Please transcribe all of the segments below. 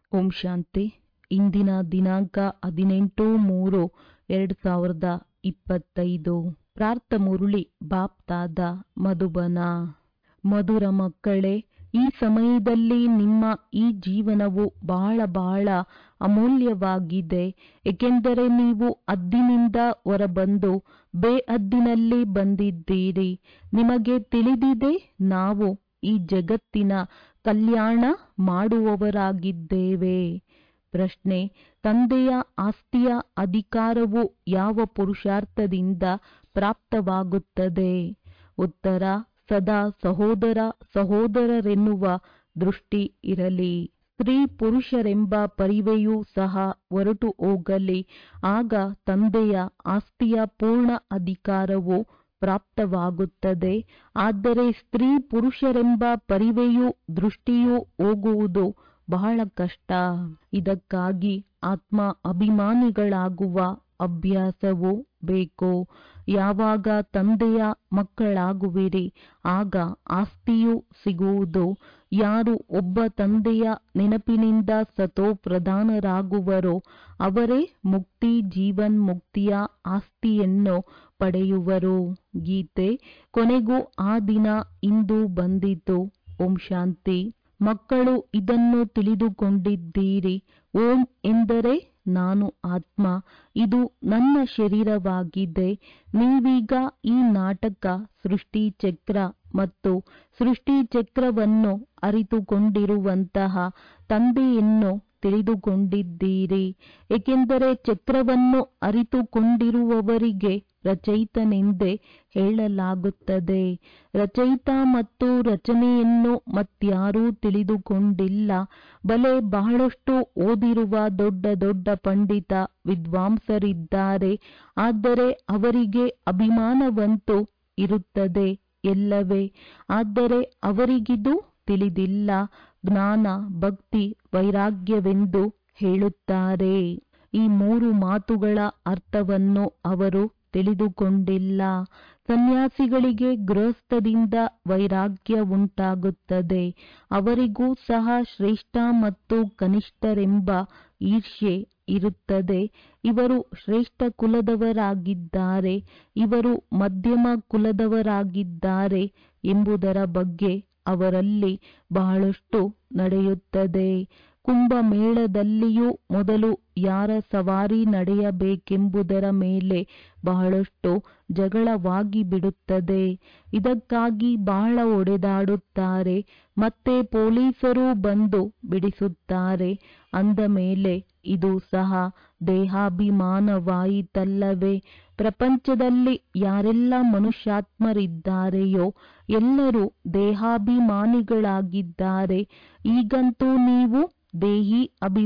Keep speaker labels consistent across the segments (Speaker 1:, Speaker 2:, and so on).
Speaker 1: ಓಂ ಶಾಂತಿ ಇಂದಿನ ದಿನಾಂಕ ಹದಿನೆಂಟು ಮೂರು ಎರಡು ಸಾವಿರದ ಇಪ್ಪತ್ತೈದು ಪ್ರಾರ್ಥ ಮುರುಳಿ ಬಾಪ್ತಾದ ಮಧುಬನ ಮಧುರ ಮಕ್ಕಳೇ ಈ ಸಮಯದಲ್ಲಿ ನಿಮ್ಮ ಈ ಜೀವನವು ಬಹಳ ಬಹಳ ಅಮೂಲ್ಯವಾಗಿದೆ ಏಕೆಂದರೆ ನೀವು ಹದ್ದಿನಿಂದ ಹೊರಬಂದು ಬೇಹದ್ದಿನಲ್ಲಿ ಬಂದಿದ್ದೀರಿ ನಿಮಗೆ ತಿಳಿದಿದೆ ನಾವು ಈ ಜಗತ್ತಿನ ಕಲ್ಯಾಣ ಮಾಡುವವರಾಗಿದ್ದೇವೆ ಪ್ರಶ್ನೆ ತಂದೆಯ ಆಸ್ತಿಯ ಅಧಿಕಾರವು ಯಾವ ಪುರುಷಾರ್ಥದಿಂದ ಪ್ರಾಪ್ತವಾಗುತ್ತದೆ ಉತ್ತರ ಸದಾ ಸಹೋದರ ಸಹೋದರರೆನ್ನುವ ದೃಷ್ಟಿ ಇರಲಿ ಸ್ತ್ರೀ ಪುರುಷರೆಂಬ ಪರಿವೆಯೂ ಸಹ ಹೊರಟು ಹೋಗಲಿ ಆಗ ತಂದೆಯ ಆಸ್ತಿಯ ಪೂರ್ಣ ಅಧಿಕಾರವು ಪ್ರಾಪ್ತವಾಗುತ್ತದೆ ಆದರೆ ಸ್ತ್ರೀ ಪುರುಷರೆಂಬ ಪರಿವೆಯೂ ದೃಷ್ಟಿಯೂ ಹೋಗುವುದು ಬಹಳ ಕಷ್ಟ ಇದಕ್ಕಾಗಿ ಆತ್ಮ ಅಭಿಮಾನಿಗಳಾಗುವ ಅಭ್ಯಾಸವೂ ಬೇಕು ಯಾವಾಗ ತಂದೆಯ ಮಕ್ಕಳಾಗುವಿರಿ ಆಗ ಆಸ್ತಿಯೂ ಸಿಗುವುದು ಯಾರು ಒಬ್ಬ ತಂದೆಯ ನೆನಪಿನಿಂದ ಸತೋ ಪ್ರಧಾನರಾಗುವರೋ ಅವರೇ ಮುಕ್ತಿ ಜೀವನ್ ಮುಕ್ತಿಯ ಆಸ್ತಿಯನ್ನು ಪಡೆಯುವರು ಗೀತೆ ಕೊನೆಗೂ ಆ ದಿನ ಇಂದು ಬಂದಿತು ಓಂ ಶಾಂತಿ ಮಕ್ಕಳು ಇದನ್ನು ತಿಳಿದುಕೊಂಡಿದ್ದೀರಿ ಓಂ ಎಂದರೆ ನಾನು ಆತ್ಮ ಇದು ನನ್ನ ಶರೀರವಾಗಿದೆ ನೀವೀಗ ಈ ನಾಟಕ ಸೃಷ್ಟಿ ಚಕ್ರ ಮತ್ತು ಸೃಷ್ಟಿ ಚಕ್ರವನ್ನು ಅರಿತುಕೊಂಡಿರುವಂತಹ ತಂದೆಯನ್ನು ತಿಳಿದುಕೊಂಡಿದ್ದೀರಿ ಏಕೆಂದರೆ ಚಕ್ರವನ್ನು ಅರಿತುಕೊಂಡಿರುವವರಿಗೆ ರಚಯಿತನೆಂದೇ ಹೇಳಲಾಗುತ್ತದೆ ರಚಯಿತ ಮತ್ತು ರಚನೆಯನ್ನು ಮತ್ಯಾರೂ ತಿಳಿದುಕೊಂಡಿಲ್ಲ ಬಲೆ ಬಹಳಷ್ಟು ಓದಿರುವ ದೊಡ್ಡ ದೊಡ್ಡ ಪಂಡಿತ ವಿದ್ವಾಂಸರಿದ್ದಾರೆ ಆದರೆ ಅವರಿಗೆ ಅಭಿಮಾನವಂತೂ ಇರುತ್ತದೆ ಎಲ್ಲವೇ ಆದರೆ ಅವರಿಗಿದು ತಿಳಿದಿಲ್ಲ ಜ್ಞಾನ ಭಕ್ತಿ ವೈರಾಗ್ಯವೆಂದು ಹೇಳುತ್ತಾರೆ ಈ ಮೂರು ಮಾತುಗಳ ಅರ್ಥವನ್ನು ಅವರು ತಿಳಿದುಕೊಂಡಿಲ್ಲ ಸನ್ಯಾಸಿಗಳಿಗೆ ಗೃಹಸ್ಥದಿಂದ ವೈರಾಗ್ಯ ಉಂಟಾಗುತ್ತದೆ ಅವರಿಗೂ ಸಹ ಶ್ರೇಷ್ಠ ಮತ್ತು ಕನಿಷ್ಠರೆಂಬ ಈರ್ಷ್ಯೆ ಇರುತ್ತದೆ ಇವರು ಶ್ರೇಷ್ಠ ಕುಲದವರಾಗಿದ್ದಾರೆ ಇವರು ಮಧ್ಯಮ ಕುಲದವರಾಗಿದ್ದಾರೆ ಎಂಬುದರ ಬಗ್ಗೆ ಅವರಲ್ಲಿ ಬಹಳಷ್ಟು ನಡೆಯುತ್ತದೆ ಕುಂಭಮೇಳದಲ್ಲಿಯೂ ಮೊದಲು ಯಾರ ಸವಾರಿ ನಡೆಯಬೇಕೆಂಬುದರ ಮೇಲೆ ಬಹಳಷ್ಟು ಜಗಳವಾಗಿ ಬಿಡುತ್ತದೆ ಇದಕ್ಕಾಗಿ ಬಹಳ ಒಡೆದಾಡುತ್ತಾರೆ ಮತ್ತೆ ಪೊಲೀಸರು ಬಂದು ಬಿಡಿಸುತ್ತಾರೆ ಅಂದ ಮೇಲೆ ಇದು ಸಹ ದೇಹಾಭಿಮಾನವಾಯಿತಲ್ಲವೇ ಪ್ರಪಂಚದಲ್ಲಿ ಯಾರೆಲ್ಲ ಮನುಷ್ಯಾತ್ಮರಿದ್ದಾರೆಯೋ ಎಲ್ಲರೂ ದೇಹಾಭಿಮಾನಿಗಳಾಗಿದ್ದಾರೆ ಈಗಂತೂ ನೀವು ದೇಹಿ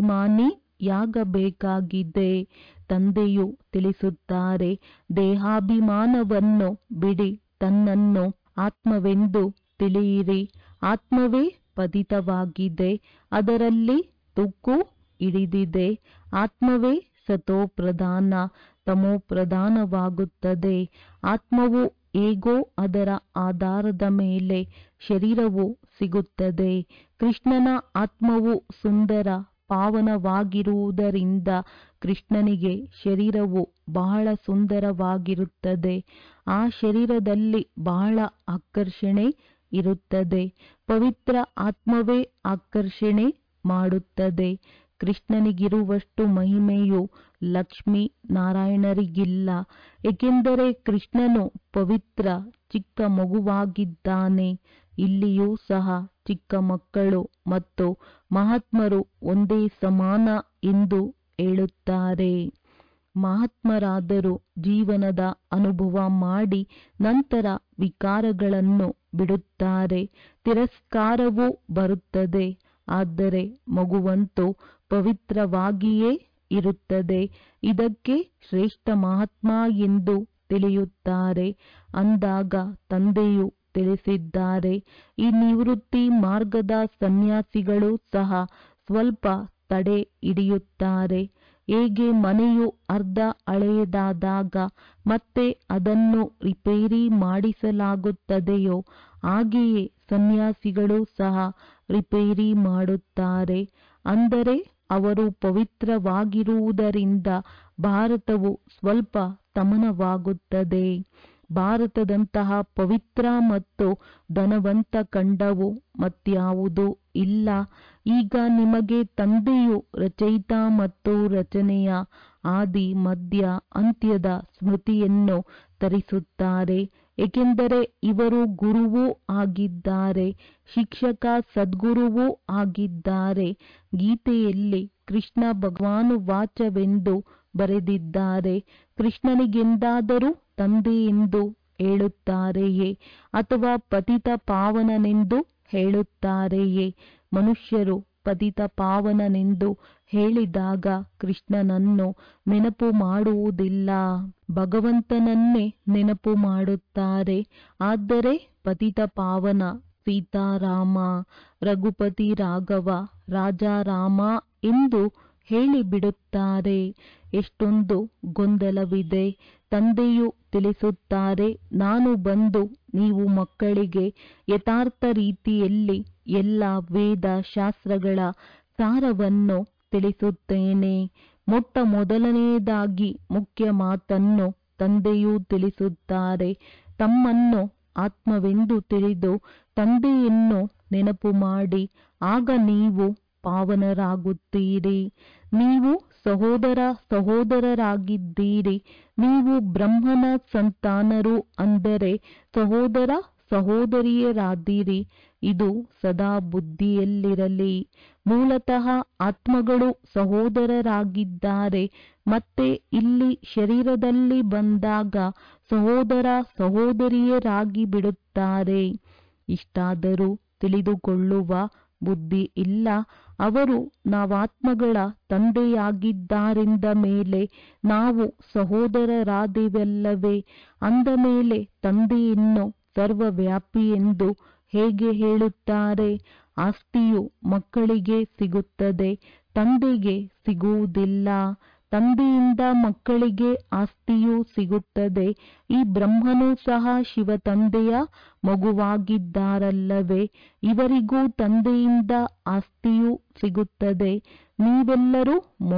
Speaker 1: ಅಭಿಮಾನಿಯಾಗಬೇಕಾಗಿದೆ ತಂದೆಯು ತಿಳಿಸುತ್ತಾರೆ ದೇಹಾಭಿಮಾನವನ್ನು ಬಿಡಿ ತನ್ನನ್ನು ಆತ್ಮವೆಂದು ತಿಳಿಯಿರಿ ಆತ್ಮವೇ ಪತಿತವಾಗಿದೆ ಅದರಲ್ಲಿ ತುಕ್ಕು ಹಿಡಿದಿದೆ ಆತ್ಮವೇ ಸತೋ ಪ್ರಧಾನ ತಮೋ ಪ್ರಧಾನವಾಗುತ್ತದೆ ಆತ್ಮವು ಹೇಗೋ ಅದರ ಆಧಾರದ ಮೇಲೆ ಶರೀರವು ಸಿಗುತ್ತದೆ ಕೃಷ್ಣನ ಆತ್ಮವು ಸುಂದರ ಪಾವನವಾಗಿರುವುದರಿಂದ ಕೃಷ್ಣನಿಗೆ ಶರೀರವು ಬಹಳ ಸುಂದರವಾಗಿರುತ್ತದೆ ಆ ಶರೀರದಲ್ಲಿ ಬಹಳ ಆಕರ್ಷಣೆ ಇರುತ್ತದೆ ಪವಿತ್ರ ಆತ್ಮವೇ ಆಕರ್ಷಣೆ ಮಾಡುತ್ತದೆ ಕೃಷ್ಣನಿಗಿರುವಷ್ಟು ಮಹಿಮೆಯು ಲಕ್ಷ್ಮೀ ನಾರಾಯಣರಿಗಿಲ್ಲ ಏಕೆಂದರೆ ಕೃಷ್ಣನು ಪವಿತ್ರ ಚಿಕ್ಕ ಮಗುವಾಗಿದ್ದಾನೆ ಇಲ್ಲಿಯೂ ಸಹ ಚಿಕ್ಕ ಮಕ್ಕಳು ಮತ್ತು ಮಹಾತ್ಮರು ಒಂದೇ ಸಮಾನ ಎಂದು ಹೇಳುತ್ತಾರೆ ಮಹಾತ್ಮರಾದರೂ ಜೀವನದ ಅನುಭವ ಮಾಡಿ ನಂತರ ವಿಕಾರಗಳನ್ನು ಬಿಡುತ್ತಾರೆ ತಿರಸ್ಕಾರವೂ ಬರುತ್ತದೆ ಆದರೆ ಮಗುವಂತೂ ಪವಿತ್ರವಾಗಿಯೇ ಇರುತ್ತದೆ ಇದಕ್ಕೆ ಶ್ರೇಷ್ಠ ಮಹಾತ್ಮ ಎಂದು ತಿಳಿಯುತ್ತಾರೆ ಅಂದಾಗ ತಂದೆಯು ತಿಳಿಸಿದ್ದಾರೆ ಈ ನಿವೃತ್ತಿ ಮಾರ್ಗದ ಸನ್ಯಾಸಿಗಳು ಸಹ ಸ್ವಲ್ಪ ತಡೆ ಹಿಡಿಯುತ್ತಾರೆ ಹೇಗೆ ಮನೆಯು ಅರ್ಧ ಹಳೆಯದಾದಾಗ ಮತ್ತೆ ಅದನ್ನು ರಿಪೇರಿ ಮಾಡಿಸಲಾಗುತ್ತದೆಯೋ ಹಾಗೆಯೇ ಸನ್ಯಾಸಿಗಳು ಸಹ ರಿಪೇರಿ ಮಾಡುತ್ತಾರೆ ಅಂದರೆ ಅವರು ಪವಿತ್ರವಾಗಿರುವುದರಿಂದ ಭಾರತವು ಸ್ವಲ್ಪ ತಮನವಾಗುತ್ತದೆ ಭಾರತದಂತಹ ಪವಿತ್ರ ಮತ್ತು ಧನವಂತ ಖಂಡವು ಮತ್ಯಾವುದೂ ಇಲ್ಲ ಈಗ ನಿಮಗೆ ತಂದೆಯು ರಚಯಿತ ಮತ್ತು ರಚನೆಯ ಆದಿ ಮಧ್ಯ ಅಂತ್ಯದ ಸ್ಮೃತಿಯನ್ನು ತರಿಸುತ್ತಾರೆ ಏಕೆಂದರೆ ಇವರು ಗುರುವೂ ಆಗಿದ್ದಾರೆ ಶಿಕ್ಷಕ ಸದ್ಗುರುವೂ ಆಗಿದ್ದಾರೆ ಗೀತೆಯಲ್ಲಿ ಕೃಷ್ಣ ಭಗವಾನು ವಾಚವೆಂದು ಬರೆದಿದ್ದಾರೆ ಕೃಷ್ಣನಿಗೆಂದಾದರೂ ತಂದೆ ಎಂದು ಹೇಳುತ್ತಾರೆಯೇ ಅಥವಾ ಪತಿತ ಪಾವನನೆಂದು ಹೇಳುತ್ತಾರೆಯೇ ಮನುಷ್ಯರು ಪತಿತ ಪಾವನನೆಂದು ಹೇಳಿದಾಗ ಕೃಷ್ಣನನ್ನು ನೆನಪು ಮಾಡುವುದಿಲ್ಲ ಭಗವಂತನನ್ನೇ ನೆನಪು ಮಾಡುತ್ತಾರೆ ಆದರೆ ಪತಿತ ಪಾವನ ಸೀತಾರಾಮ ರಘುಪತಿ ರಾಘವ ರಾಜಾರಾಮ ಎಂದು ಹೇಳಿಬಿಡುತ್ತಾರೆ ಎಷ್ಟೊಂದು ಗೊಂದಲವಿದೆ ತಂದೆಯು ತಿಳಿಸುತ್ತಾರೆ ನಾನು ಬಂದು ನೀವು ಮಕ್ಕಳಿಗೆ ಯಥಾರ್ಥ ರೀತಿಯಲ್ಲಿ ಎಲ್ಲ ವೇದ ಶಾಸ್ತ್ರಗಳ ಸಾರವನ್ನು ತಿಳಿಸುತ್ತೇನೆ ಮೊಟ್ಟ ಮೊದಲನೆಯದಾಗಿ ಮುಖ್ಯ ಮಾತನ್ನು ತಂದೆಯು ತಿಳಿಸುತ್ತಾರೆ ತಮ್ಮನ್ನು ಆತ್ಮವೆಂದು ತಿಳಿದು ತಂದೆಯನ್ನು ನೆನಪು ಮಾಡಿ ಆಗ ನೀವು ಪಾವನರಾಗುತ್ತೀರಿ ನೀವು ಸಹೋದರ ಸಹೋದರರಾಗಿದ್ದೀರಿ ನೀವು ಬ್ರಹ್ಮನ ಸಂತಾನರು ಅಂದರೆ ಸಹೋದರ ಸಹೋದರಿಯರಾದಿರಿ ಇದು ಸದಾ ಬುದ್ಧಿಯಲ್ಲಿರಲಿ ಮೂಲತಃ ಆತ್ಮಗಳು ಸಹೋದರರಾಗಿದ್ದಾರೆ ಮತ್ತೆ ಇಲ್ಲಿ ಶರೀರದಲ್ಲಿ ಬಂದಾಗ ಸಹೋದರ ಸಹೋದರಿಯರಾಗಿ ಬಿಡುತ್ತಾರೆ ಇಷ್ಟಾದರೂ ತಿಳಿದುಕೊಳ್ಳುವ ಬುದ್ಧಿ ಇಲ್ಲ ಅವರು ನಾವಾತ್ಮಗಳ ತಂದೆಯಾಗಿದ್ದಾರೆಂದ ಮೇಲೆ ನಾವು ಸಹೋದರರಾದೆವಲ್ಲವೇ ಅಂದ ಮೇಲೆ ತಂದೆಯನ್ನು ಸರ್ವವ್ಯಾಪಿ ಎಂದು ಹೇಗೆ ಹೇಳುತ್ತಾರೆ ಆಸ್ತಿಯು ಮಕ್ಕಳಿಗೆ ಸಿಗುತ್ತದೆ ತಂದೆಗೆ ಸಿಗುವುದಿಲ್ಲ ತಂದೆಯಿಂದ ಮಕ್ಕಳಿಗೆ ಆಸ್ತಿಯೂ ಸಿಗುತ್ತದೆ ಈ ಬ್ರಹ್ಮನು ಸಹ ಶಿವ ತಂದೆಯ ಮಗುವಾಗಿದ್ದಾರಲ್ಲವೇ ಇವರಿಗೂ ತಂದೆಯಿಂದ ಆಸ್ತಿಯೂ ಸಿಗುತ್ತದೆ ನೀವೆಲ್ಲರೂ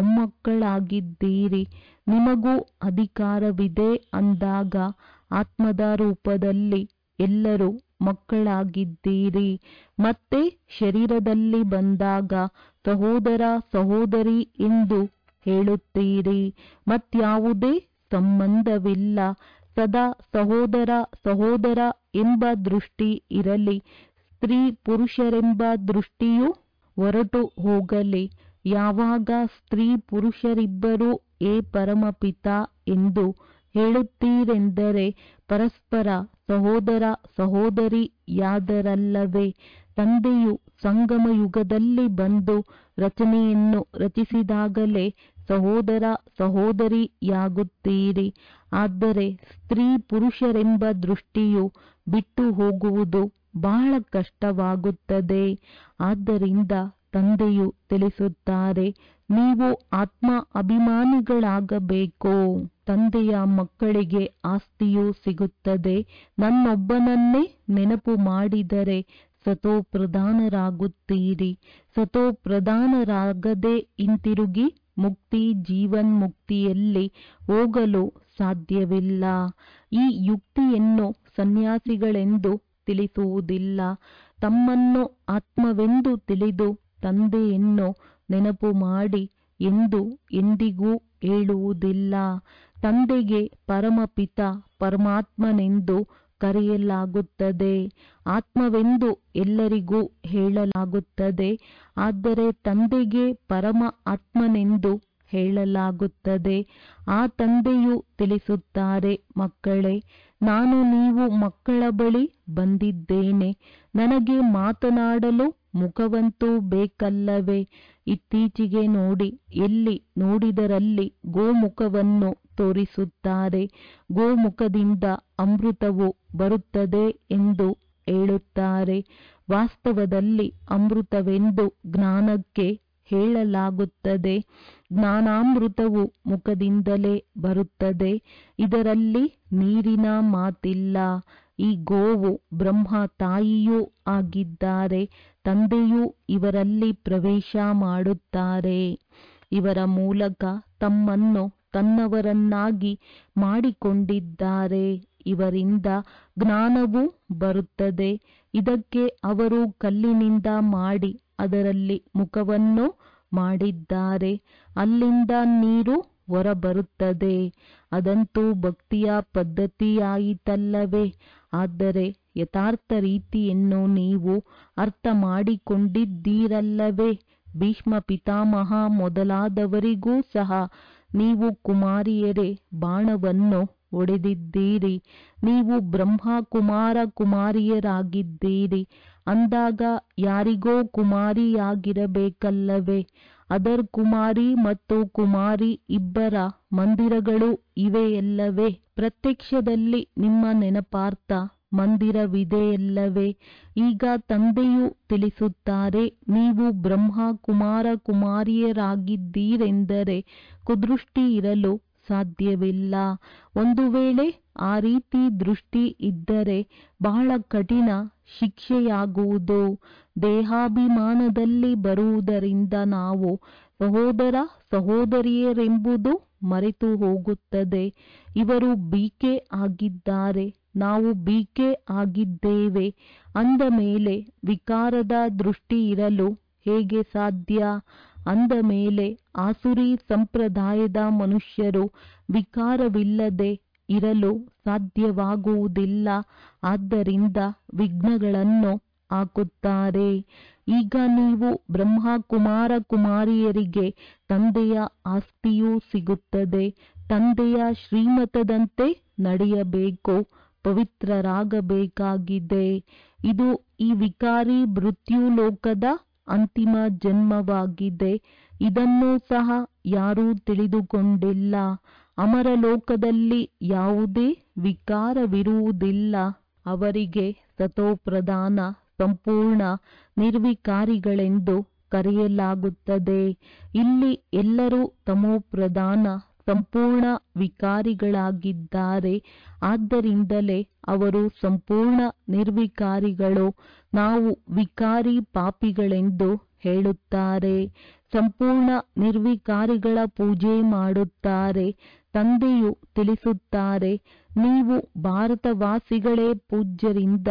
Speaker 1: ಮೊಮ್ಮಕ್ಕಳಾಗಿದ್ದೀರಿ ನಿಮಗೂ ಅಧಿಕಾರವಿದೆ ಅಂದಾಗ ಆತ್ಮದ ರೂಪದಲ್ಲಿ ಎಲ್ಲರೂ ಮಕ್ಕಳಾಗಿದ್ದೀರಿ ಮತ್ತೆ ಶರೀರದಲ್ಲಿ ಬಂದಾಗ ಸಹೋದರ ಸಹೋದರಿ ಎಂದು ಹೇಳುತ್ತೀರಿ ಮತ್ಯಾವುದೇ ಸಂಬಂಧವಿಲ್ಲ ಸದಾ ಸಹೋದರ ಸಹೋದರ ಎಂಬ ದೃಷ್ಟಿ ಇರಲಿ ಸ್ತ್ರೀ ಪುರುಷರೆಂಬ ದೃಷ್ಟಿಯು ಹೊರಟು ಹೋಗಲಿ ಯಾವಾಗ ಸ್ತ್ರೀ ಪುರುಷರಿಬ್ಬರೂ ಏ ಪರಮಪಿತ ಎಂದು ಹೇಳುತ್ತೀರೆಂದರೆ ಪರಸ್ಪರ ಸಹೋದರ ಸಹೋದರಿಯಾದರಲ್ಲವೇ ತಂದೆಯು ಸಂಗಮ ಯುಗದಲ್ಲಿ ಬಂದು ರಚನೆಯನ್ನು ರಚಿಸಿದಾಗಲೇ ಸಹೋದರ ಸಹೋದರಿಯಾಗುತ್ತೀರಿ ಆದರೆ ಸ್ತ್ರೀ ಪುರುಷರೆಂಬ ದೃಷ್ಟಿಯು ಬಿಟ್ಟು ಹೋಗುವುದು ಬಹಳ ಕಷ್ಟವಾಗುತ್ತದೆ ಆದ್ದರಿಂದ ತಂದೆಯು ತಿಳಿಸುತ್ತಾರೆ ನೀವು ಆತ್ಮ ಅಭಿಮಾನಿಗಳಾಗಬೇಕು ತಂದೆಯ ಮಕ್ಕಳಿಗೆ ಆಸ್ತಿಯೂ ಸಿಗುತ್ತದೆ ನನ್ನೊಬ್ಬನನ್ನೇ ನೆನಪು ಮಾಡಿದರೆ ಸತೋ ಪ್ರಧಾನರಾಗುತ್ತೀರಿ ಸತೋ ಪ್ರಧಾನರಾಗದೆ ಹಿಂತಿರುಗಿ ಮುಕ್ತಿ ಜೀವನ್ಮುಕ್ತಿಯಲ್ಲಿ ಹೋಗಲು ಸಾಧ್ಯವಿಲ್ಲ ಈ ಯುಕ್ತಿಯನ್ನು ಸನ್ಯಾಸಿಗಳೆಂದು ತಿಳಿಸುವುದಿಲ್ಲ ತಮ್ಮನ್ನು ಆತ್ಮವೆಂದು ತಿಳಿದು ತಂದೆಯನ್ನು ನೆನಪು ಮಾಡಿ ಎಂದು ಎಂದಿಗೂ ಹೇಳುವುದಿಲ್ಲ ತಂದೆಗೆ ಪರಮಪಿತ ಪರಮಾತ್ಮನೆಂದು ಕರೆಯಲಾಗುತ್ತದೆ ಆತ್ಮವೆಂದು ಎಲ್ಲರಿಗೂ ಹೇಳಲಾಗುತ್ತದೆ ಆದರೆ ತಂದೆಗೆ ಪರಮ ಆತ್ಮನೆಂದು ಹೇಳಲಾಗುತ್ತದೆ ಆ ತಂದೆಯು ತಿಳಿಸುತ್ತಾರೆ ಮಕ್ಕಳೇ ನಾನು ನೀವು ಮಕ್ಕಳ ಬಳಿ ಬಂದಿದ್ದೇನೆ ನನಗೆ ಮಾತನಾಡಲು ಮುಖವಂತೂ ಬೇಕಲ್ಲವೇ ಇತ್ತೀಚೆಗೆ ನೋಡಿ ಎಲ್ಲಿ ನೋಡಿದರಲ್ಲಿ ಗೋಮುಖವನ್ನು ತೋರಿಸುತ್ತಾರೆ ಗೋಮುಖದಿಂದ ಅಮೃತವು ಬರುತ್ತದೆ ಎಂದು ಹೇಳುತ್ತಾರೆ ವಾಸ್ತವದಲ್ಲಿ ಅಮೃತವೆಂದು ಜ್ಞಾನಕ್ಕೆ ಹೇಳಲಾಗುತ್ತದೆ ಜ್ಞಾನಾಮೃತವು ಮುಖದಿಂದಲೇ ಬರುತ್ತದೆ ಇದರಲ್ಲಿ ನೀರಿನ ಮಾತಿಲ್ಲ ಈ ಗೋವು ಬ್ರಹ್ಮ ತಾಯಿಯೂ ಆಗಿದ್ದಾರೆ ತಂದೆಯೂ ಇವರಲ್ಲಿ ಪ್ರವೇಶ ಮಾಡುತ್ತಾರೆ ಇವರ ಮೂಲಕ ತಮ್ಮನ್ನು ತನ್ನವರನ್ನಾಗಿ ಮಾಡಿಕೊಂಡಿದ್ದಾರೆ ಇವರಿಂದ ಜ್ಞಾನವೂ ಬರುತ್ತದೆ ಇದಕ್ಕೆ ಅವರು ಕಲ್ಲಿನಿಂದ ಮಾಡಿ ಅದರಲ್ಲಿ ಮುಖವನ್ನು ಮಾಡಿದ್ದಾರೆ ಅಲ್ಲಿಂದ ನೀರು ಹೊರಬರುತ್ತದೆ ಅದಂತೂ ಭಕ್ತಿಯ ಪದ್ಧತಿಯಾಯಿತಲ್ಲವೇ ಆದರೆ ಯಥಾರ್ಥ ರೀತಿಯನ್ನು ನೀವು ಅರ್ಥ ಮಾಡಿಕೊಂಡಿದ್ದೀರಲ್ಲವೇ ಭೀಷ್ಮ ಪಿತಾಮಹ ಮೊದಲಾದವರಿಗೂ ಸಹ ನೀವು ಕುಮಾರಿಯರೇ ಬಾಣವನ್ನು ಹೊಡೆದಿದ್ದೀರಿ ನೀವು ಬ್ರಹ್ಮ ಕುಮಾರ ಕುಮಾರಿಯರಾಗಿದ್ದೀರಿ ಅಂದಾಗ ಯಾರಿಗೋ ಕುಮಾರಿಯಾಗಿರಬೇಕಲ್ಲವೇ ಅದರ್ ಕುಮಾರಿ ಮತ್ತು ಕುಮಾರಿ ಇಬ್ಬರ ಮಂದಿರಗಳು ಇವೆಯಲ್ಲವೇ ಪ್ರತ್ಯಕ್ಷದಲ್ಲಿ ನಿಮ್ಮ ನೆನಪಾರ್ಥ ಮಂದಿರವಿದೆಯಲ್ಲವೇ ಈಗ ತಂದೆಯು ತಿಳಿಸುತ್ತಾರೆ ನೀವು ಬ್ರಹ್ಮ ಕುಮಾರ ಕುಮಾರಿಯರಾಗಿದ್ದೀರೆಂದರೆ ಕುದೃಷ್ಟಿ ಇರಲು ಸಾಧ್ಯವಿಲ್ಲ ಒಂದು ವೇಳೆ ಆ ರೀತಿ ದೃಷ್ಟಿ ಇದ್ದರೆ ಬಹಳ ಕಠಿಣ ಶಿಕ್ಷೆಯಾಗುವುದು ದೇಹಾಭಿಮಾನದಲ್ಲಿ ಬರುವುದರಿಂದ ನಾವು ಸಹೋದರ ಸಹೋದರಿಯರೆಂಬುದು ಮರೆತು ಹೋಗುತ್ತದೆ ಇವರು ಬಿಕೆ ಆಗಿದ್ದಾರೆ ನಾವು ಬಿಕೆ ಆಗಿದ್ದೇವೆ ಅಂದ ಮೇಲೆ ವಿಕಾರದ ದೃಷ್ಟಿ ಇರಲು ಹೇಗೆ ಸಾಧ್ಯ ಅಂದ ಮೇಲೆ ಆಸುರಿ ಸಂಪ್ರದಾಯದ ಮನುಷ್ಯರು ವಿಕಾರವಿಲ್ಲದೆ ಇರಲು ಸಾಧ್ಯವಾಗುವುದಿಲ್ಲ ಆದ್ದರಿಂದ ವಿಘ್ನಗಳನ್ನು ಹಾಕುತ್ತಾರೆ ಈಗ ನೀವು ಬ್ರಹ್ಮ ಕುಮಾರ ಕುಮಾರಿಯರಿಗೆ ತಂದೆಯ ಆಸ್ತಿಯೂ ಸಿಗುತ್ತದೆ ತಂದೆಯ ಶ್ರೀಮತದಂತೆ ನಡೆಯಬೇಕು ಪವಿತ್ರರಾಗಬೇಕಾಗಿದೆ ಇದು ಈ ವಿಕಾರಿ ಮೃತ್ಯುಲೋಕದ ಅಂತಿಮ ಜನ್ಮವಾಗಿದೆ ಇದನ್ನೂ ಸಹ ಯಾರೂ ತಿಳಿದುಕೊಂಡಿಲ್ಲ ಅಮರ ಲೋಕದಲ್ಲಿ ಯಾವುದೇ ವಿಕಾರವಿರುವುದಿಲ್ಲ ಅವರಿಗೆ ಸತೋಪ್ರಧಾನ ಸಂಪೂರ್ಣ ನಿರ್ವಿಕಾರಿಗಳೆಂದು ಕರೆಯಲಾಗುತ್ತದೆ ಇಲ್ಲಿ ಎಲ್ಲರೂ ತಮೋಪ್ರಧಾನ ಸಂಪೂರ್ಣ ವಿಕಾರಿಗಳಾಗಿದ್ದಾರೆ ಆದ್ದರಿಂದಲೇ ಅವರು ಸಂಪೂರ್ಣ ನಿರ್ವಿಕಾರಿಗಳು ನಾವು ವಿಕಾರಿ ಪಾಪಿಗಳೆಂದು ಹೇಳುತ್ತಾರೆ ಸಂಪೂರ್ಣ ನಿರ್ವಿಕಾರಿಗಳ ಪೂಜೆ ಮಾಡುತ್ತಾರೆ ತಂದೆಯು ತಿಳಿಸುತ್ತಾರೆ ನೀವು ಭಾರತವಾಸಿಗಳೇ ಪೂಜ್ಯರಿಂದ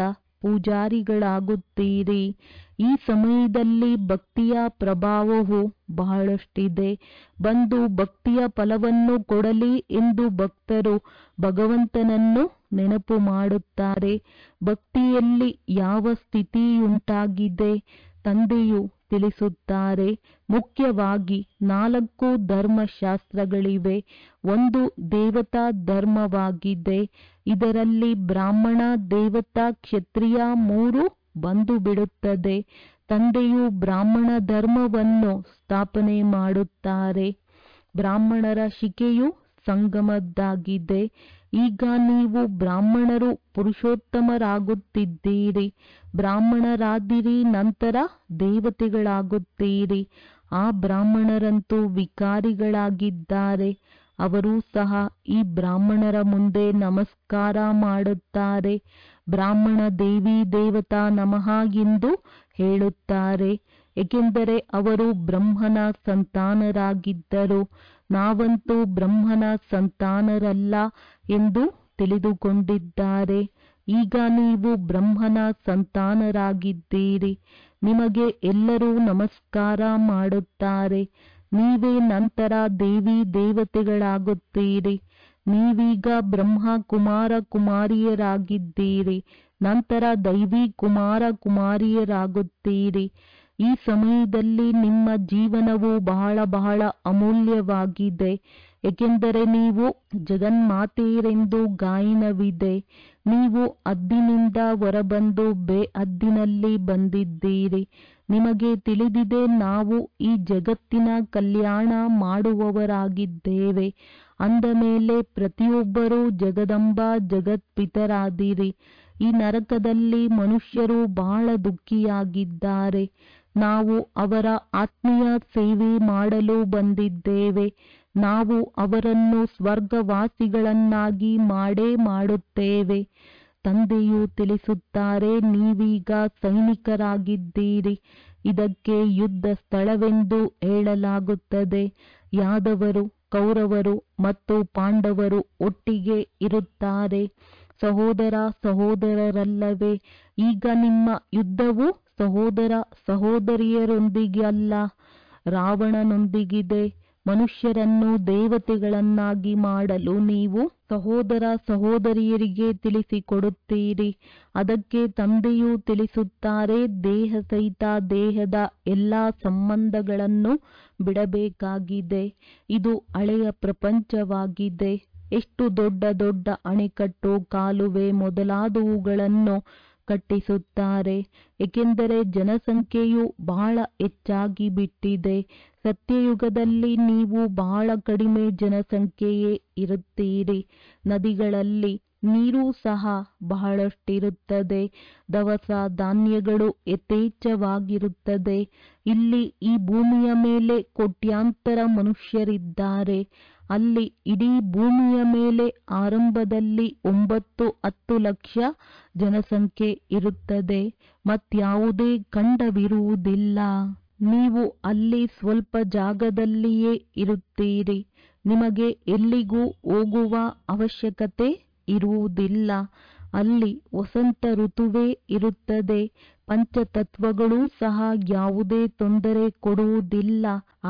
Speaker 1: ಪೂಜಾರಿಗಳಾಗುತ್ತೀರಿ ಈ ಸಮಯದಲ್ಲಿ ಭಕ್ತಿಯ ಪ್ರಭಾವವು ಬಹಳಷ್ಟಿದೆ ಬಂದು ಭಕ್ತಿಯ ಫಲವನ್ನು ಕೊಡಲಿ ಎಂದು ಭಕ್ತರು ಭಗವಂತನನ್ನು ನೆನಪು ಮಾಡುತ್ತಾರೆ ಭಕ್ತಿಯಲ್ಲಿ ಯಾವ ಸ್ಥಿತಿಯುಂಟಾಗಿದೆ ತಂದೆಯು ತಿಳಿಸುತ್ತಾರೆ ಮುಖ್ಯವಾಗಿ ನಾಲ್ಕು ಧರ್ಮಶಾಸ್ತ್ರಗಳಿವೆ ಒಂದು ದೇವತಾ ಧರ್ಮವಾಗಿದೆ ಇದರಲ್ಲಿ ಬ್ರಾಹ್ಮಣ ದೇವತಾ ಕ್ಷತ್ರಿಯ ಮೂರು ಬಂದು ಬಿಡುತ್ತದೆ ತಂದೆಯು ಬ್ರಾಹ್ಮಣ ಧರ್ಮವನ್ನು ಸ್ಥಾಪನೆ ಮಾಡುತ್ತಾರೆ ಬ್ರಾಹ್ಮಣರ ಶಿಕೆಯು ಸಂಗಮದ್ದಾಗಿದೆ ಈಗ ನೀವು ಬ್ರಾಹ್ಮಣರು ಪುರುಷೋತ್ತಮರಾಗುತ್ತಿದ್ದೀರಿ ಬ್ರಾಹ್ಮಣರಾದಿರಿ ನಂತರ ದೇವತೆಗಳಾಗುತ್ತೀರಿ ಆ ಬ್ರಾಹ್ಮಣರಂತೂ ವಿಕಾರಿಗಳಾಗಿದ್ದಾರೆ ಅವರೂ ಸಹ ಈ ಬ್ರಾಹ್ಮಣರ ಮುಂದೆ ನಮಸ್ಕಾರ ಮಾಡುತ್ತಾರೆ ಬ್ರಾಹ್ಮಣ ದೇವಿ ದೇವತಾ ನಮಃ ಎಂದು ಹೇಳುತ್ತಾರೆ ಏಕೆಂದರೆ ಅವರು ಬ್ರಹ್ಮನ ಸಂತಾನರಾಗಿದ್ದರು ನಾವಂತೂ ಬ್ರಹ್ಮನ ಸಂತಾನರಲ್ಲ ಎಂದು ತಿಳಿದುಕೊಂಡಿದ್ದಾರೆ ಈಗ ನೀವು ಬ್ರಹ್ಮನ ಸಂತಾನರಾಗಿದ್ದೀರಿ ನಿಮಗೆ ಎಲ್ಲರೂ ನಮಸ್ಕಾರ ಮಾಡುತ್ತಾರೆ ನೀವೇ ನಂತರ ದೇವಿ ದೇವತೆಗಳಾಗುತ್ತೀರಿ ನೀವೀಗ ಬ್ರಹ್ಮ ಕುಮಾರ ಕುಮಾರಿಯರಾಗಿದ್ದೀರಿ ನಂತರ ದೈವಿ ಕುಮಾರ ಕುಮಾರಿಯರಾಗುತ್ತೀರಿ ಈ ಸಮಯದಲ್ಲಿ ನಿಮ್ಮ ಜೀವನವು ಬಹಳ ಬಹಳ ಅಮೂಲ್ಯವಾಗಿದೆ ಏಕೆಂದರೆ ನೀವು ಜಗನ್ಮಾತೆಯರೆಂದು ಗಾಯನವಿದೆ ನೀವು ಹದ್ದಿನಿಂದ ಹೊರಬಂದು ಬೇ ಹದ್ದಿನಲ್ಲಿ ಬಂದಿದ್ದೀರಿ ನಿಮಗೆ ತಿಳಿದಿದೆ ನಾವು ಈ ಜಗತ್ತಿನ ಕಲ್ಯಾಣ ಮಾಡುವವರಾಗಿದ್ದೇವೆ ಅಂದ ಮೇಲೆ ಪ್ರತಿಯೊಬ್ಬರೂ ಜಗದಂಬ ಜಗತ್ಪಿತರಾದಿರಿ ಈ ನರಕದಲ್ಲಿ ಮನುಷ್ಯರು ಬಹಳ ದುಃಖಿಯಾಗಿದ್ದಾರೆ ನಾವು ಅವರ ಆತ್ಮೀಯ ಸೇವೆ ಮಾಡಲು ಬಂದಿದ್ದೇವೆ ನಾವು ಅವರನ್ನು ಸ್ವರ್ಗವಾಸಿಗಳನ್ನಾಗಿ ಮಾಡೇ ಮಾಡುತ್ತೇವೆ ತಂದೆಯು ತಿಳಿಸುತ್ತಾರೆ ನೀವೀಗ ಸೈನಿಕರಾಗಿದ್ದೀರಿ ಇದಕ್ಕೆ ಯುದ್ಧ ಸ್ಥಳವೆಂದು ಹೇಳಲಾಗುತ್ತದೆ ಯಾದವರು ಕೌರವರು ಮತ್ತು ಪಾಂಡವರು ಒಟ್ಟಿಗೆ ಇರುತ್ತಾರೆ ಸಹೋದರ ಸಹೋದರರಲ್ಲವೇ ಈಗ ನಿಮ್ಮ ಯುದ್ಧವು ಸಹೋದರ ಸಹೋದರಿಯರೊಂದಿಗಲ್ಲ ರಾವಣನೊಂದಿಗಿದೆ ಮನುಷ್ಯರನ್ನು ದೇವತೆಗಳನ್ನಾಗಿ ಮಾಡಲು ನೀವು ಸಹೋದರ ಸಹೋದರಿಯರಿಗೆ ತಿಳಿಸಿಕೊಡುತ್ತೀರಿ ಅದಕ್ಕೆ ತಂದೆಯು ತಿಳಿಸುತ್ತಾರೆ ದೇಹ ಸಹಿತ ದೇಹದ ಎಲ್ಲಾ ಸಂಬಂಧಗಳನ್ನು ಬಿಡಬೇಕಾಗಿದೆ ಇದು ಹಳೆಯ ಪ್ರಪಂಚವಾಗಿದೆ ಎಷ್ಟು ದೊಡ್ಡ ದೊಡ್ಡ ಅಣೆಕಟ್ಟು ಕಾಲುವೆ ಮೊದಲಾದವುಗಳನ್ನು ಕಟ್ಟಿಸುತ್ತಾರೆ ಏಕೆಂದರೆ ಜನಸಂಖ್ಯೆಯು ಬಹಳ ಹೆಚ್ಚಾಗಿ ಬಿಟ್ಟಿದೆ ಸತ್ಯಯುಗದಲ್ಲಿ ನೀವು ಬಹಳ ಕಡಿಮೆ ಜನಸಂಖ್ಯೆಯೇ ಇರುತ್ತೀರಿ ನದಿಗಳಲ್ಲಿ ನೀರು ಸಹ ಬಹಳಷ್ಟಿರುತ್ತದೆ ದವಸ ಧಾನ್ಯಗಳು ಯಥೇಚ್ಛವಾಗಿರುತ್ತದೆ ಇಲ್ಲಿ ಈ ಭೂಮಿಯ ಮೇಲೆ ಕೋಟ್ಯಾಂತರ ಮನುಷ್ಯರಿದ್ದಾರೆ ಅಲ್ಲಿ ಇಡೀ ಭೂಮಿಯ ಮೇಲೆ ಆರಂಭದಲ್ಲಿ ಒಂಬತ್ತು ಹತ್ತು ಲಕ್ಷ ಜನಸಂಖ್ಯೆ ಇರುತ್ತದೆ ಮತ್ಯಾವುದೇ ಖಂಡವಿರುವುದಿಲ್ಲ ನೀವು ಅಲ್ಲಿ ಸ್ವಲ್ಪ ಜಾಗದಲ್ಲಿಯೇ ಇರುತ್ತೀರಿ ನಿಮಗೆ ಎಲ್ಲಿಗೂ ಹೋಗುವ ಅವಶ್ಯಕತೆ ಇರುವುದಿಲ್ಲ ಅಲ್ಲಿ ವಸಂತ ಋತುವೇ ಇರುತ್ತದೆ ಪಂಚತತ್ವಗಳೂ ಸಹ ಯಾವುದೇ ತೊಂದರೆ ಕೊಡುವುದಿಲ್ಲ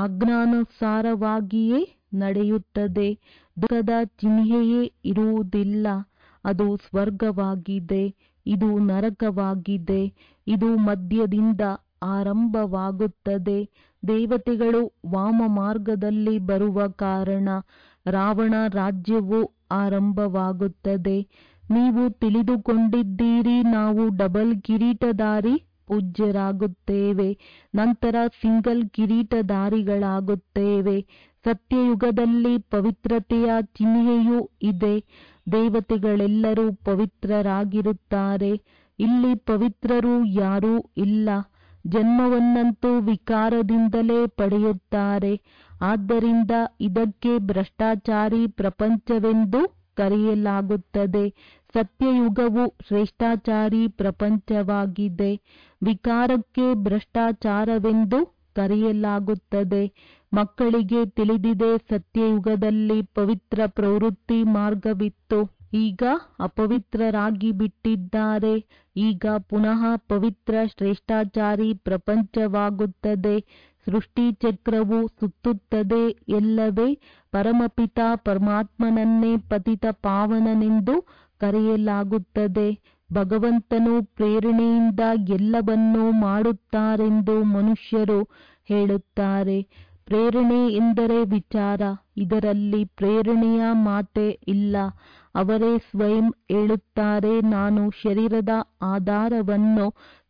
Speaker 1: ಆಜ್ಞಾನುಸಾರವಾಗಿಯೇ ನಡೆಯುತ್ತದೆ ದುಃಖದ ಚಿಹ್ನೆಯೇ ಇರುವುದಿಲ್ಲ ಅದು ಸ್ವರ್ಗವಾಗಿದೆ ಇದು ನರಕವಾಗಿದೆ ಇದು ಮಧ್ಯದಿಂದ ಆರಂಭವಾಗುತ್ತದೆ ದೇವತೆಗಳು ವಾಮ ಮಾರ್ಗದಲ್ಲಿ ಬರುವ ಕಾರಣ ರಾವಣ ರಾಜ್ಯವು ಆರಂಭವಾಗುತ್ತದೆ ನೀವು ತಿಳಿದುಕೊಂಡಿದ್ದೀರಿ ನಾವು ಡಬಲ್ ಕಿರೀಟಧಾರಿ ಪೂಜ್ಯರಾಗುತ್ತೇವೆ ನಂತರ ಸಿಂಗಲ್ ಕಿರೀಟಧಾರಿಗಳಾಗುತ್ತೇವೆ ಸತ್ಯಯುಗದಲ್ಲಿ ಪವಿತ್ರತೆಯ ಚಿಹ್ನೆಯೂ ಇದೆ ದೇವತೆಗಳೆಲ್ಲರೂ ಪವಿತ್ರರಾಗಿರುತ್ತಾರೆ ಇಲ್ಲಿ ಪವಿತ್ರರು ಯಾರೂ ಇಲ್ಲ ಜನ್ಮವನ್ನಂತೂ ವಿಕಾರದಿಂದಲೇ ಪಡೆಯುತ್ತಾರೆ ಆದ್ದರಿಂದ ಇದಕ್ಕೆ ಭ್ರಷ್ಟಾಚಾರಿ ಪ್ರಪಂಚವೆಂದು ಕರೆಯಲಾಗುತ್ತದೆ ಸತ್ಯಯುಗವು ಶ್ರೇಷ್ಠಾಚಾರಿ ಪ್ರಪಂಚವಾಗಿದೆ ವಿಕಾರಕ್ಕೆ ಭ್ರಷ್ಟಾಚಾರವೆಂದು ಕರೆಯಲಾಗುತ್ತದೆ ಮಕ್ಕಳಿಗೆ ತಿಳಿದಿದೆ ಸತ್ಯಯುಗದಲ್ಲಿ ಪವಿತ್ರ ಪ್ರವೃತ್ತಿ ಮಾರ್ಗವಿತ್ತು ಈಗ ಅಪವಿತ್ರರಾಗಿ ಬಿಟ್ಟಿದ್ದಾರೆ ಈಗ ಪುನಃ ಪವಿತ್ರ ಶ್ರೇಷ್ಠಾಚಾರಿ ಪ್ರಪಂಚವಾಗುತ್ತದೆ ಸೃಷ್ಟಿ ಚಕ್ರವು ಸುತ್ತುತ್ತದೆ ಎಲ್ಲವೇ ಪರಮಪಿತ ಪರಮಾತ್ಮನನ್ನೇ ಪತಿತ ಪಾವನನೆಂದು ಕರೆಯಲಾಗುತ್ತದೆ ಭಗವಂತನು ಪ್ರೇರಣೆಯಿಂದ ಎಲ್ಲವನ್ನೂ ಮಾಡುತ್ತಾರೆಂದು ಮನುಷ್ಯರು ಹೇಳುತ್ತಾರೆ ಪ್ರೇರಣೆ ಎಂದರೆ ವಿಚಾರ ಇದರಲ್ಲಿ ಪ್ರೇರಣೆಯ ಮಾತೆ ಇಲ್ಲ ಅವರೇ ಸ್ವಯಂ ಹೇಳುತ್ತಾರೆ ನಾನು ಶರೀರದ ಆಧಾರವನ್ನು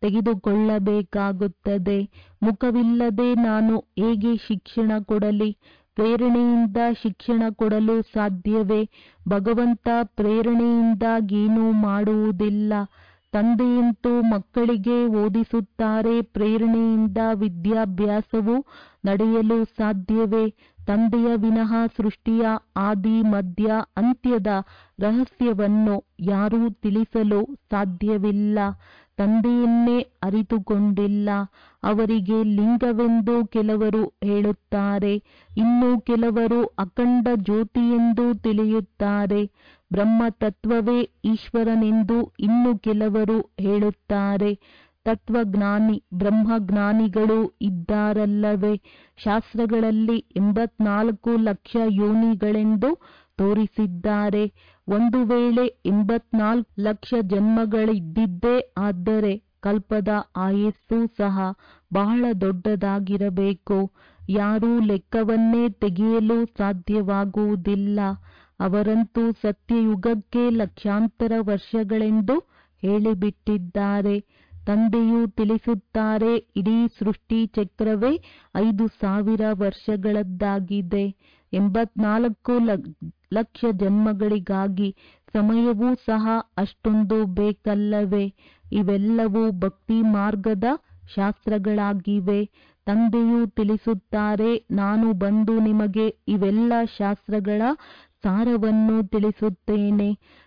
Speaker 1: ತೆಗೆದುಕೊಳ್ಳಬೇಕಾಗುತ್ತದೆ ಮುಖವಿಲ್ಲದೆ ನಾನು ಹೇಗೆ ಶಿಕ್ಷಣ ಕೊಡಲಿ ಪ್ರೇರಣೆಯಿಂದ ಶಿಕ್ಷಣ ಕೊಡಲು ಸಾಧ್ಯವೇ ಭಗವಂತ ಪ್ರೇರಣೆಯಿಂದ ಏನೂ ಮಾಡುವುದಿಲ್ಲ ತಂದೆಯಂತೂ ಮಕ್ಕಳಿಗೆ ಓದಿಸುತ್ತಾರೆ ಪ್ರೇರಣೆಯಿಂದ ವಿದ್ಯಾಭ್ಯಾಸವು ನಡೆಯಲು ಸಾಧ್ಯವೇ ತಂದೆಯ ವಿನಃ ಸೃಷ್ಟಿಯ ಆದಿ ಮಧ್ಯ ಅಂತ್ಯದ ರಹಸ್ಯವನ್ನು ಯಾರೂ ತಿಳಿಸಲು ಸಾಧ್ಯವಿಲ್ಲ ತಂದೆಯನ್ನೇ ಅರಿತುಕೊಂಡಿಲ್ಲ ಅವರಿಗೆ ಲಿಂಗವೆಂದು ಕೆಲವರು ಹೇಳುತ್ತಾರೆ ಇನ್ನು ಕೆಲವರು ಅಖಂಡ ಜ್ಯೋತಿಯೆಂದು ತಿಳಿಯುತ್ತಾರೆ ಬ್ರಹ್ಮ ತತ್ವವೇ ಈಶ್ವರನೆಂದು ಇನ್ನು ಕೆಲವರು ಹೇಳುತ್ತಾರೆ ತತ್ವಜ್ಞಾನಿ ಬ್ರಹ್ಮಜ್ಞಾನಿಗಳು ಇದ್ದಾರಲ್ಲವೇ ಶಾಸ್ತ್ರಗಳಲ್ಲಿ ಎಂಬತ್ನಾಲ್ಕು ಲಕ್ಷ ಯೋನಿಗಳೆಂದು ತೋರಿಸಿದ್ದಾರೆ ಒಂದು ವೇಳೆ ಎಂಬತ್ನಾಲ್ಕು ಲಕ್ಷ ಜನ್ಮಗಳಿದ್ದಿದ್ದೇ ಆದರೆ ಕಲ್ಪದ ಆಯಸ್ಸು ಸಹ ಬಹಳ ದೊಡ್ಡದಾಗಿರಬೇಕು ಯಾರೂ ಲೆಕ್ಕವನ್ನೇ ತೆಗೆಯಲು ಸಾಧ್ಯವಾಗುವುದಿಲ್ಲ ಅವರಂತೂ ಸತ್ಯಯುಗಕ್ಕೆ ಲಕ್ಷಾಂತರ ವರ್ಷಗಳೆಂದು ಹೇಳಿಬಿಟ್ಟಿದ್ದಾರೆ ತಂದೆಯು ತಿಳಿಸುತ್ತಾರೆ ಇಡೀ ಸೃಷ್ಟಿ ಚಕ್ರವೇ ಐದು ಸಾವಿರ ವರ್ಷಗಳದ್ದಾಗಿದೆ ಎಂಬತ್ನಾಲ್ಕು ಲಕ್ಷ ಜನ್ಮಗಳಿಗಾಗಿ ಸಮಯವೂ ಸಹ ಅಷ್ಟೊಂದು ಬೇಕಲ್ಲವೇ ಇವೆಲ್ಲವೂ ಭಕ್ತಿ ಮಾರ್ಗದ ಶಾಸ್ತ್ರಗಳಾಗಿವೆ ತಂದೆಯು ತಿಳಿಸುತ್ತಾರೆ ನಾನು ಬಂದು ನಿಮಗೆ ಇವೆಲ್ಲ ಶಾಸ್ತ್ರಗಳ ಸಾರವನ್ನು ತಿಳಿಸುತ್ತೇನೆ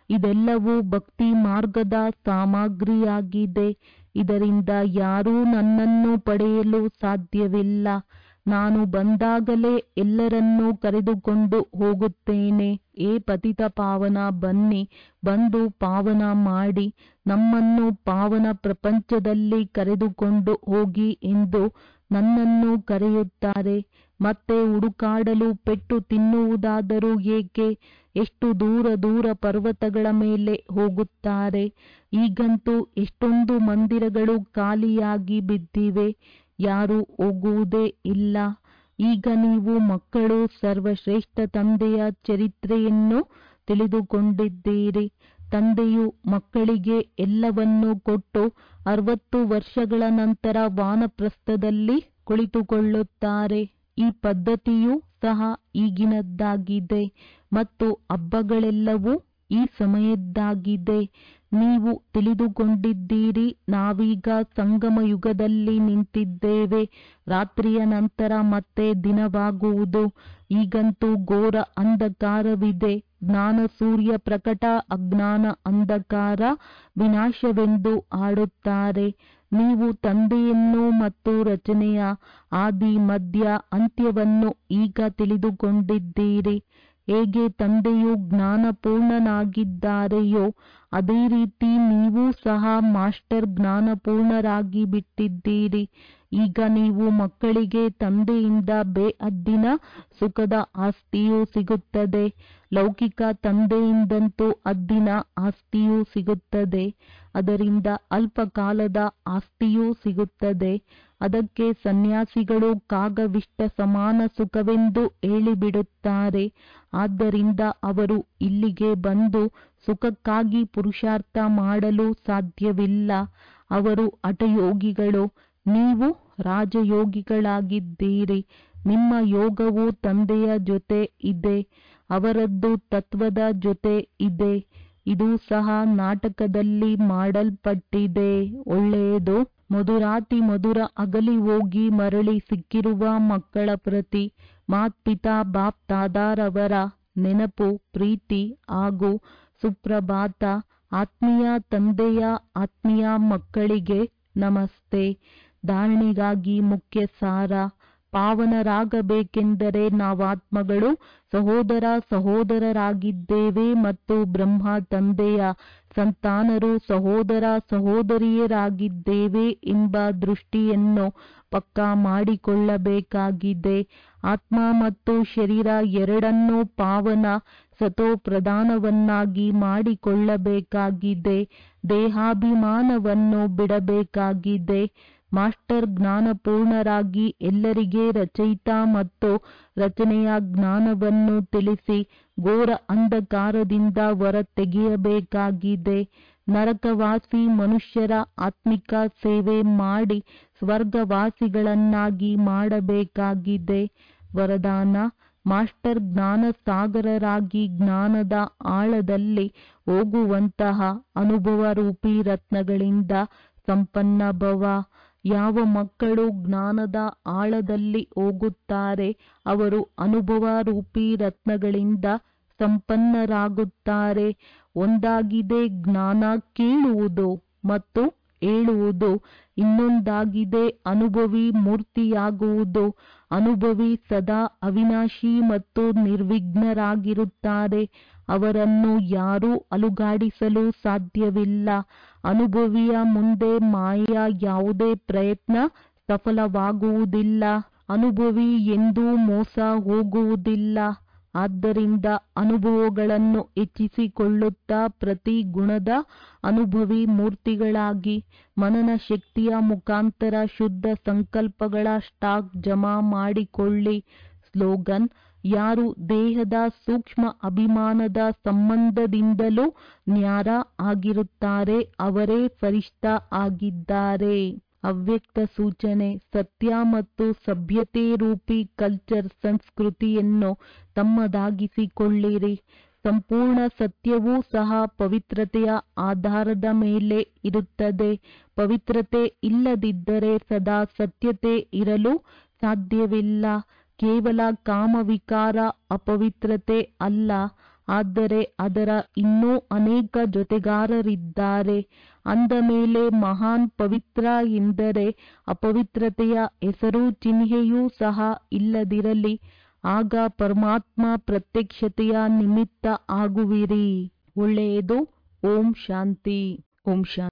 Speaker 1: ಇದೆಲ್ಲವೂ ಭಕ್ತಿ ಮಾರ್ಗದ ಸಾಮಗ್ರಿಯಾಗಿದೆ ಇದರಿಂದ ಯಾರೂ ನನ್ನನ್ನು ಪಡೆಯಲು ಸಾಧ್ಯವಿಲ್ಲ ನಾನು ಬಂದಾಗಲೇ ಎಲ್ಲರನ್ನೂ ಕರೆದುಕೊಂಡು ಹೋಗುತ್ತೇನೆ ಏ ಪತಿತ ಪಾವನ ಬನ್ನಿ ಬಂದು ಪಾವನ ಮಾಡಿ ನಮ್ಮನ್ನು ಪಾವನ ಪ್ರಪಂಚದಲ್ಲಿ ಕರೆದುಕೊಂಡು ಹೋಗಿ ಎಂದು ನನ್ನನ್ನು ಕರೆಯುತ್ತಾರೆ ಮತ್ತೆ ಹುಡುಕಾಡಲು ಪೆಟ್ಟು ತಿನ್ನುವುದಾದರೂ ಏಕೆ ಎಷ್ಟು ದೂರ ದೂರ ಪರ್ವತಗಳ ಮೇಲೆ ಹೋಗುತ್ತಾರೆ ಈಗಂತೂ ಎಷ್ಟೊಂದು ಮಂದಿರಗಳು ಖಾಲಿಯಾಗಿ ಬಿದ್ದಿವೆ ಯಾರೂ ಹೋಗುವುದೇ ಇಲ್ಲ ಈಗ ನೀವು ಮಕ್ಕಳು ಸರ್ವಶ್ರೇಷ್ಠ ತಂದೆಯ ಚರಿತ್ರೆಯನ್ನು ತಿಳಿದುಕೊಂಡಿದ್ದೀರಿ ತಂದೆಯು ಮಕ್ಕಳಿಗೆ ಎಲ್ಲವನ್ನೂ ಕೊಟ್ಟು ಅರವತ್ತು ವರ್ಷಗಳ ನಂತರ ವಾನಪ್ರಸ್ಥದಲ್ಲಿ ಕುಳಿತುಕೊಳ್ಳುತ್ತಾರೆ ಈ ಪದ್ಧತಿಯೂ ಸಹ ಈಗಿನದ್ದಾಗಿದೆ ಮತ್ತು ಹಬ್ಬಗಳೆಲ್ಲವೂ ಈ ಸಮಯದ್ದಾಗಿದೆ ನೀವು ತಿಳಿದುಕೊಂಡಿದ್ದೀರಿ ನಾವೀಗ ಸಂಗಮ ಯುಗದಲ್ಲಿ ನಿಂತಿದ್ದೇವೆ ರಾತ್ರಿಯ ನಂತರ ಮತ್ತೆ ದಿನವಾಗುವುದು ಈಗಂತೂ ಘೋರ ಅಂಧಕಾರವಿದೆ ಜ್ಞಾನ ಸೂರ್ಯ ಪ್ರಕಟ ಅಜ್ಞಾನ ಅಂಧಕಾರ ವಿನಾಶವೆಂದು ಆಡುತ್ತಾರೆ ನೀವು ತಂದೆಯನ್ನು ಮತ್ತು ರಚನೆಯ ಆದಿ ಮಧ್ಯ ಅಂತ್ಯವನ್ನು ಈಗ ತಿಳಿದುಕೊಂಡಿದ್ದೀರಿ ಹೇಗೆ ತಂದೆಯು ಜ್ಞಾನಪೂರ್ಣನಾಗಿದ್ದಾರೆಯೋ ಅದೇ ರೀತಿ ನೀವೂ ಸಹ ಮಾಸ್ಟರ್ ಜ್ಞಾನಪೂರ್ಣರಾಗಿ ಬಿಟ್ಟಿದ್ದೀರಿ ಈಗ ನೀವು ಮಕ್ಕಳಿಗೆ ತಂದೆಯಿಂದ ಬೇಹದ್ದಿನ ಸುಖದ ಆಸ್ತಿಯೂ ಸಿಗುತ್ತದೆ ಲೌಕಿಕ ತಂದೆಯಿಂದಂತೂ ಹದ್ದಿನ ಆಸ್ತಿಯೂ ಸಿಗುತ್ತದೆ ಅದರಿಂದ ಅಲ್ಪ ಕಾಲದ ಆಸ್ತಿಯೂ ಸಿಗುತ್ತದೆ ಅದಕ್ಕೆ ಸನ್ಯಾಸಿಗಳು ಕಾಗವಿಷ್ಟ ಸಮಾನ ಸುಖವೆಂದು ಹೇಳಿಬಿಡುತ್ತಾರೆ ಆದ್ದರಿಂದ ಅವರು ಇಲ್ಲಿಗೆ ಬಂದು ಸುಖಕ್ಕಾಗಿ ಪುರುಷಾರ್ಥ ಮಾಡಲು ಸಾಧ್ಯವಿಲ್ಲ ಅವರು ಹಠಯೋಗಿಗಳು ನೀವು ರಾಜಯೋಗಿಗಳಾಗಿದ್ದೀರಿ ನಿಮ್ಮ ಯೋಗವು ತಂದೆಯ ಜೊತೆ ಇದೆ ಅವರದ್ದು ತತ್ವದ ಜೊತೆ ಇದೆ ಇದು ಸಹ ನಾಟಕದಲ್ಲಿ ಮಾಡಲ್ಪಟ್ಟಿದೆ ಒಳ್ಳೆಯದು ಮಧುರಾತಿ ಮಧುರ ಅಗಲಿ ಹೋಗಿ ಮರಳಿ ಸಿಕ್ಕಿರುವ ಮಕ್ಕಳ ಪ್ರತಿ ಮಾತ್ಪಿತಾ ಬಾಪ್ ತಾದಾರವರ ನೆನಪು ಪ್ರೀತಿ ಹಾಗೂ ಸುಪ್ರಭಾತ ಆತ್ಮೀಯ ತಂದೆಯ ಆತ್ಮೀಯ ಮಕ್ಕಳಿಗೆ ನಮಸ್ತೆ ಧಾರಣೆಗಾಗಿ ಮುಖ್ಯ ಸಾರ ಪಾವನರಾಗಬೇಕೆಂದರೆ ನಾವಾತ್ಮಗಳು ಸಹೋದರ ಸಹೋದರರಾಗಿದ್ದೇವೆ ಮತ್ತು ಬ್ರಹ್ಮ ತಂದೆಯ ಸಂತಾನರು ಸಹೋದರ ಸಹೋದರಿಯರಾಗಿದ್ದೇವೆ ಎಂಬ ದೃಷ್ಟಿಯನ್ನು ಪಕ್ಕಾ ಮಾಡಿಕೊಳ್ಳಬೇಕಾಗಿದೆ ಆತ್ಮ ಮತ್ತು ಶರೀರ ಎರಡನ್ನೂ ಪಾವನ ಸತೋ ಪ್ರಧಾನವನ್ನಾಗಿ ಮಾಡಿಕೊಳ್ಳಬೇಕಾಗಿದೆ ದೇಹಾಭಿಮಾನವನ್ನು ಬಿಡಬೇಕಾಗಿದೆ ಮಾಸ್ಟರ್ ಜ್ಞಾನಪೂರ್ಣರಾಗಿ ಎಲ್ಲರಿಗೆ ರಚಯಿತ ಮತ್ತು ರಚನೆಯ ಜ್ಞಾನವನ್ನು ತಿಳಿಸಿ ಘೋರ ಅಂಧಕಾರದಿಂದ ಹೊರತೆಗೆಯಬೇಕಾಗಿದೆ ನರಕವಾಸಿ ಮನುಷ್ಯರ ಆತ್ಮಿಕ ಸೇವೆ ಮಾಡಿ ಸ್ವರ್ಗವಾಸಿಗಳನ್ನಾಗಿ ಮಾಡಬೇಕಾಗಿದೆ ವರದಾನ ಮಾಸ್ಟರ್ ಜ್ಞಾನ ಸಾಗರರಾಗಿ ಜ್ಞಾನದ ಆಳದಲ್ಲಿ ಹೋಗುವಂತಹ ಅನುಭವ ರೂಪಿ ರತ್ನಗಳಿಂದ ಸಂಪನ್ನ ಭವ ಯಾವ ಮಕ್ಕಳು ಜ್ಞಾನದ ಆಳದಲ್ಲಿ ಹೋಗುತ್ತಾರೆ ಅವರು ಅನುಭವ ರೂಪಿ ರತ್ನಗಳಿಂದ ಸಂಪನ್ನರಾಗುತ್ತಾರೆ ಒಂದಾಗಿದೆ ಜ್ಞಾನ ಕೇಳುವುದು ಮತ್ತು ಹೇಳುವುದು ಇನ್ನೊಂದಾಗಿದೆ ಅನುಭವಿ ಮೂರ್ತಿಯಾಗುವುದು ಅನುಭವಿ ಸದಾ ಅವಿನಾಶಿ ಮತ್ತು ನಿರ್ವಿಘ್ನರಾಗಿರುತ್ತಾರೆ ಅವರನ್ನು ಯಾರೂ ಅಲುಗಾಡಿಸಲು ಸಾಧ್ಯವಿಲ್ಲ ಅನುಭವಿಯ ಮುಂದೆ ಮಾಯೆಯ ಯಾವುದೇ ಪ್ರಯತ್ನ ಸಫಲವಾಗುವುದಿಲ್ಲ ಅನುಭವಿ ಎಂದೂ ಮೋಸ ಹೋಗುವುದಿಲ್ಲ ಆದ್ದರಿಂದ ಅನುಭವಗಳನ್ನು ಹೆಚ್ಚಿಸಿಕೊಳ್ಳುತ್ತಾ ಪ್ರತಿ ಗುಣದ ಅನುಭವಿ ಮೂರ್ತಿಗಳಾಗಿ ಮನನ ಶಕ್ತಿಯ ಮುಖಾಂತರ ಶುದ್ಧ ಸಂಕಲ್ಪಗಳ ಸ್ಟಾಕ್ ಜಮಾ ಮಾಡಿಕೊಳ್ಳಿ ಸ್ಲೋಗನ್ ಯಾರು ದೇಹದ ಸೂಕ್ಷ್ಮ ಅಭಿಮಾನದ ಸಂಬಂಧದಿಂದಲೂ ನ್ಯಾರ ಆಗಿರುತ್ತಾರೆ ಅವರೇ ಫರಿಷ್ಠ ಆಗಿದ್ದಾರೆ ಅವ್ಯಕ್ತ ಸೂಚನೆ ಸತ್ಯ ಮತ್ತು ಸಭ್ಯತೆ ರೂಪಿ ಕಲ್ಚರ್ ಸಂಸ್ಕೃತಿಯನ್ನು ತಮ್ಮದಾಗಿಸಿಕೊಳ್ಳಿರಿ ಸಂಪೂರ್ಣ ಸತ್ಯವೂ ಸಹ ಪವಿತ್ರತೆಯ ಆಧಾರದ ಮೇಲೆ ಇರುತ್ತದೆ ಪವಿತ್ರತೆ ಇಲ್ಲದಿದ್ದರೆ ಸದಾ ಸತ್ಯತೆ ಇರಲು ಸಾಧ್ಯವಿಲ್ಲ ಕೇವಲ ಕಾಮವಿಕಾರ ಅಪವಿತ್ರತೆ ಅಲ್ಲ ಆದರೆ ಅದರ ಇನ್ನೂ ಅನೇಕ ಜೊತೆಗಾರರಿದ್ದಾರೆ ಅಂದ ಮೇಲೆ ಮಹಾನ್ ಪವಿತ್ರ ಎಂದರೆ ಅಪವಿತ್ರತೆಯ ಹೆಸರು ಚಿಹ್ನೆಯೂ ಸಹ ಇಲ್ಲದಿರಲಿ ಆಗ ಪರಮಾತ್ಮ ಪ್ರತ್ಯಕ್ಷತೆಯ ನಿಮಿತ್ತ ಆಗುವಿರಿ ಒಳ್ಳೆಯದು ಓಂ ಶಾಂತಿ ಓಂ ಶಾಂತಿ